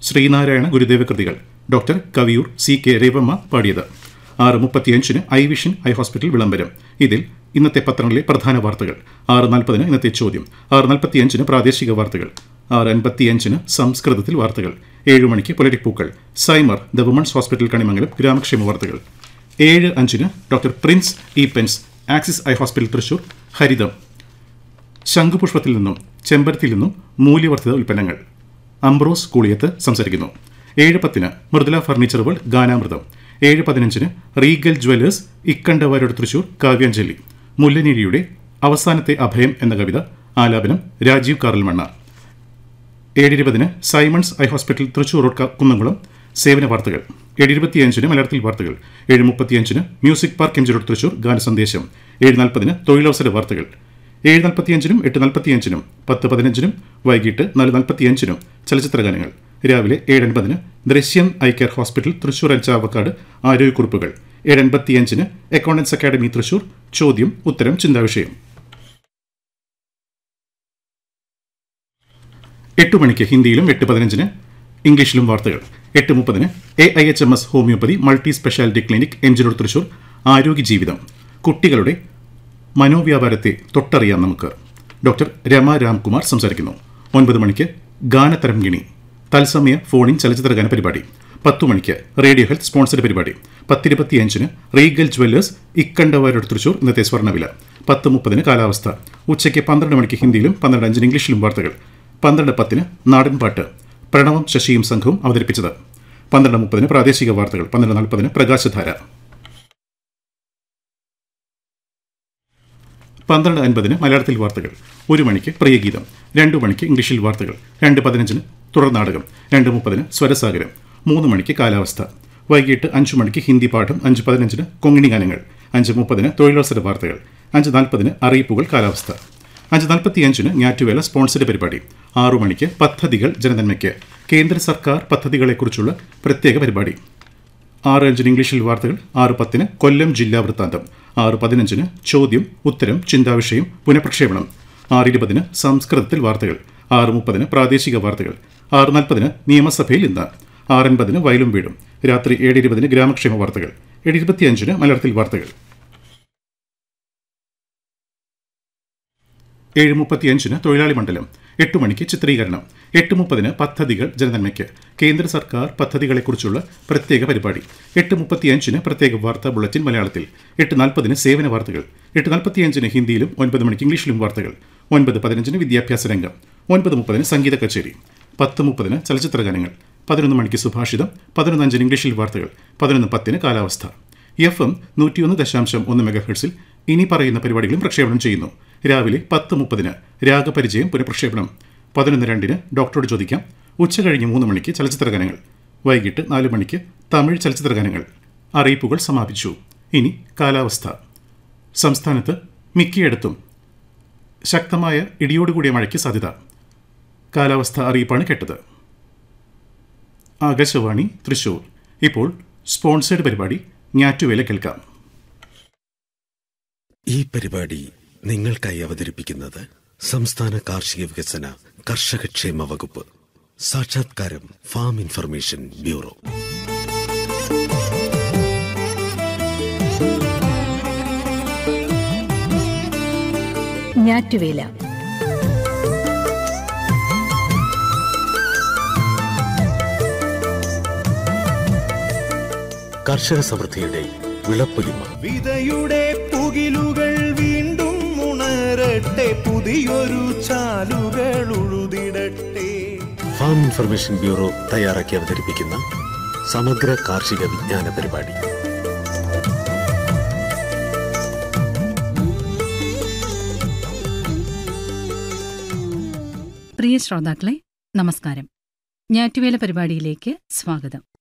ശ്രീനാരായണ ഗുരുദേവ കൃതികൾ doctor Kaviyoor C K Revamma പാടിയത് ആറ് മുപ്പത്തിയഞ്ചിന് ഐ വിഷൻ ഐ ഹോസ്പിറ്റൽ വിളംബരം ഇതിൽ ഇന്നത്തെ പത്രങ്ങളിലെ പ്രധാന വാർത്തകൾ ആറ് നാൽപ്പതിന് ഇന്നത്തെ ചോദ്യം ആറ് നാൽപ്പത്തിയഞ്ചിന് പ്രാദേശിക വാർത്തകൾ ആറ് അൻപത്തിയഞ്ചിന് സംസ്കൃതത്തിൽ വാർത്തകൾ ഏഴ് മണിക്ക് പൊലറ്റിക് പൂക്കൾ Simar the women's hospital Kanimangalam ഗ്രാമക്ഷേമ വാർത്തകൾ ഏഴ് അഞ്ചിന് ഡോക്ടർ പ്രിൻസ് ഇ പെൻസ് ആക്സിസ് ഐ ഹോസ്പിറ്റൽ തൃശൂർ ഹരിതം ശംഖുപുഷ്പത്തിൽ നിന്നും ചെമ്പരത്തിയിൽ നിന്നും മൂല്യവർദ്ധിത ഉൽപ്പന്നങ്ങൾ അംബ്രോസ് കൂളിയത്ത് സംസാരിക്കുന്നു ഏഴ് പത്തിന് മൃദുല ഫർണിച്ചർ വേൾഡ് ഗാനാമൃതം ഏഴ് പതിനഞ്ചിന് റീഗൽ ജ്വല്ലേഴ്സ് ഇക്കണ്ടവാരോട് തൃശൂർ കാവ്യാഞ്ജലി മുല്ലനീഴിയുടെ അവസാനത്തെ അഭയം എന്ന കവിത ആലാപനം രാജീവ് കാറൽമണ്ണ ഏഴ് ഇരുപതിന് Simons eye hospital Thrissur road ക- കുന്നംകുളം സേവന വാർത്തകൾ ഏഴ് ഇരുപത്തിയഞ്ചിന് മലയാളത്തിൽ വാർത്തകൾ ഏഴ് മുപ്പത്തിയഞ്ചിന് music park M G road Thrissur ഗാനസന്ദേശം ഏഴ് നാൽപ്പതിന് തൊഴിലവസര വാർത്തകൾ ഏഴ് നാൽപ്പത്തിയഞ്ചിനും എട്ട് നാൽപ്പത്തിയഞ്ചിനും പത്ത് പതിനഞ്ചിനും വൈകിട്ട് നാല് നാൽപ്പത്തിയഞ്ചിനും ചലച്ചിത്ര ഗാനങ്ങൾ രാവിലെ ഏഴ് അൻപതിന് Drishyam eye care hospital Thrissur അഞ്ചാവക്കാട് ആരോഗ്യക്കുറിപ്പുകൾ ഏഴ് അൻപത്തിയഞ്ചിന് അക്കൗണ്ടൻസ് അക്കാദമി തൃശൂർ ചോദ്യം ഉത്തരം ചിന്താവിഷയം എട്ട് മണിക്ക് ഹിന്ദിയിലും എട്ട് പതിനഞ്ചിന് ഇംഗ്ലീഷിലും വാർത്തകൾ എട്ട് മുപ്പതിന് A I H M S homoeopathy multi speciality clinic M G road Thrissur ആരോഗ്യ ജീവിതം കുട്ടികളുടെ മനോവ്യാപാരത്തെ തൊട്ടറിയാം നമുക്ക് ഡോക്ടർ രമ രാംകുമാർ സംസാരിക്കുന്നു ഒൻപത് മണിക്ക് ഗാനതരംഗിണി തത്സമയ ഫോണിൻ ചലച്ചിത്ര ഗാന പരിപാടി പത്തു മണിക്ക് റേഡിയോ ഹെൽത്ത് സ്പോൺസർഡ് പരിപാടി പത്തിരുപത്തിയഞ്ചിന് റീഗൽ ജ്വല്ലേഴ്സ് ഇക്കണ്ടവാരോട് തൃശൂർ ഇന്നത്തെ സ്വർണ്ണവില പത്ത് മുപ്പതിന് കാലാവസ്ഥ ഉച്ചയ്ക്ക് പന്ത്രണ്ട് മണിക്ക് ഹിന്ദിയിലും പന്ത്രണ്ട് അഞ്ചിന് ഇംഗ്ലീഷിലും വാർത്തകൾ പന്ത്രണ്ട് പത്തിന് നാടൻ പാട്ട് പ്രണവം ശശിയും സംഘവും അവതരിപ്പിച്ചത് പന്ത്രണ്ട് മുപ്പതിന് പ്രാദേശിക വാർത്തകൾ പന്ത്രണ്ട് നാൽപ്പതിന് പ്രകാശധാര പന്ത്രണ്ട് അൻപതിന് മലയാളത്തിൽ വാർത്തകൾ ഒരു മണിക്ക് പ്രിയഗീതം രണ്ടു മണിക്ക് ഇംഗ്ലീഷിൽ വാർത്തകൾ രണ്ട് പതിനഞ്ചിന് തുടർ നാടകം രണ്ട് മുപ്പതിന് സ്വരസാഗരം മൂന്ന് മണിക്ക് കാലാവസ്ഥ വൈകിട്ട് അഞ്ചു മണിക്ക് ഹിന്ദി പാഠം അഞ്ച് പതിനഞ്ചിന് കൊങ്ങിണി ഗാനങ്ങൾ അഞ്ച് മുപ്പതിന് തൊഴിലവസര വാർത്തകൾ അഞ്ച് നാൽപ്പതിന് അറിയിപ്പുകൾ കാലാവസ്ഥ അഞ്ച് നാൽപ്പത്തിയഞ്ചിന് ഞാറ്റുവേല സ്പോൺസർഡ് പരിപാടി ആറു മണിക്ക് പദ്ധതികൾ ജനനന്മയ്ക്ക് കേന്ദ്ര സർക്കാർ പദ്ധതികളെക്കുറിച്ചുള്ള പ്രത്യേക പരിപാടി ആറ് അഞ്ചിന് ഇംഗ്ലീഷിൽ വാർത്തകൾ ആറ് പത്തിന് കൊല്ലം ജില്ലാ വൃത്താന്തം ആറ് പതിനഞ്ചിന് ചോദ്യം ഉത്തരം ചിന്താവിഷയം പുനഃപ്രക്ഷേപണം ആറ് ഇരുപതിന് സംസ്കൃതത്തിൽ വാർത്തകൾ ആറ് മുപ്പതിന് പ്രാദേശിക വാർത്തകൾ ആറ് നാൽപ്പതിന് നിയമസഭയിൽ ഇന്ന് ആറ് അൻപതിന് വയലും വീടും രാത്രി ഏഴ് ഇരുപതിന് ഗ്രാമക്ഷേമ വാർത്തകൾ ഏഴ് ഇരുപത്തിയഞ്ചിന് മലയാളത്തിൽ വാർത്തകൾ ഏഴ് മുപ്പത്തിയഞ്ചിന് തൊഴിലാളി മണ്ഡലം എട്ട് മണിക്ക് ചിത്രീകരണം എട്ട് മുപ്പതിന് പദ്ധതികൾ ജനനന്മയ്ക്ക് കേന്ദ്ര സർക്കാർ പദ്ധതികളെക്കുറിച്ചുള്ള പ്രത്യേക പരിപാടി എട്ട് മുപ്പത്തിയഞ്ചിന് പ്രത്യേക വാർത്താ ബുള്ളറ്റിൻ മലയാളത്തിൽ എട്ട് നാൽപ്പതിന് സേവന വാർത്തകൾ എട്ട് നാൽപ്പത്തിയഞ്ചിന് ഹിന്ദിയിലും ഒൻപത് മണിക്ക് ഇംഗ്ലീഷിലും വാർത്തകൾ ഒൻപത് പതിനഞ്ചിന് വിദ്യാഭ്യാസ രംഗം ഒൻപത് മുപ്പതിന് സംഗീത കച്ചേരി പത്ത് മുപ്പതിന് ചലച്ചിത്ര ഗാനങ്ങൾ പതിനൊന്ന് മണിക്ക് സുഭാഷിതം പതിനൊന്ന് അഞ്ചിന് ഇംഗ്ലീഷിൽ വാർത്തകൾ പതിനൊന്ന് പത്തിന് കാലാവസ്ഥ എഫ് എം നൂറ്റിയൊന്ന് ദശാംശം ഒന്ന് മെഗാഹെർട്സിൽ ഇനി പറയുന്ന പരിപാടികളും പ്രക്ഷേപണം ചെയ്യുന്നു രാവിലെ പത്ത് മുപ്പതിന് രാഗപരിചയം പുനഃപ്രക്ഷേപണം പതിനൊന്ന് രണ്ടിന് ഡോക്ടറോട് ചോദിക്കാം ഉച്ച കഴിഞ്ഞ് മൂന്ന് മണിക്ക് ചലച്ചിത്ര ഗാനങ്ങൾ വൈകിട്ട് നാല് മണിക്ക് തമിഴ് ചലച്ചിത്ര ഗാനങ്ങൾ അറിയിപ്പുകൾ സമാപിച്ചു ഇനി കാലാവസ്ഥ സംസ്ഥാനത്ത് മിക്കയിടത്തും ശക്തമായ ഇടിയോടുകൂടിയ മഴയ്ക്ക് സാധ്യത കാലാവസ്ഥ അറിയിപ്പാണ് കേട്ടത് ആകാശവാണി തൃശൂർ ഇപ്പോൾ സ്പോൺസേഡ് പരിപാടി ഞാറ്റുവേല കേൾക്കാം ഈ പരിപാടി നിങ്ങൾക്കായി അവതരിപ്പിക്കുന്നത് സംസ്ഥാന കാർഷിക വികസന കർഷകക്ഷേമ വകുപ്പ് സാക്ഷാത്കാരം ഫാം ഇൻഫർമേഷൻ ബ്യൂറോ ഞാറ്റുവേല കർഷക സമൃദ്ധിയുടെ വിളപ്പൊലിമ വിതയുടെ പുകിലുകൾ വീണ്ടും ഉണരട്ടെ പുതിയൊരു ചാലുകൾ ഉഴുതിടട്ടെ ഫാം ഇൻഫർമേഷൻ ബ്യൂറോ തയ്യാറാക്കി അവതരിപ്പിക്കുന്ന സമഗ്ര കാർഷിക വിജ്ഞാന പരിപാടി പ്രിയ ശ്രോതാക്കളെ നമസ്കാരം ഞാറ്റുവേല പരിപാടിയിലേക്ക് സ്വാഗതം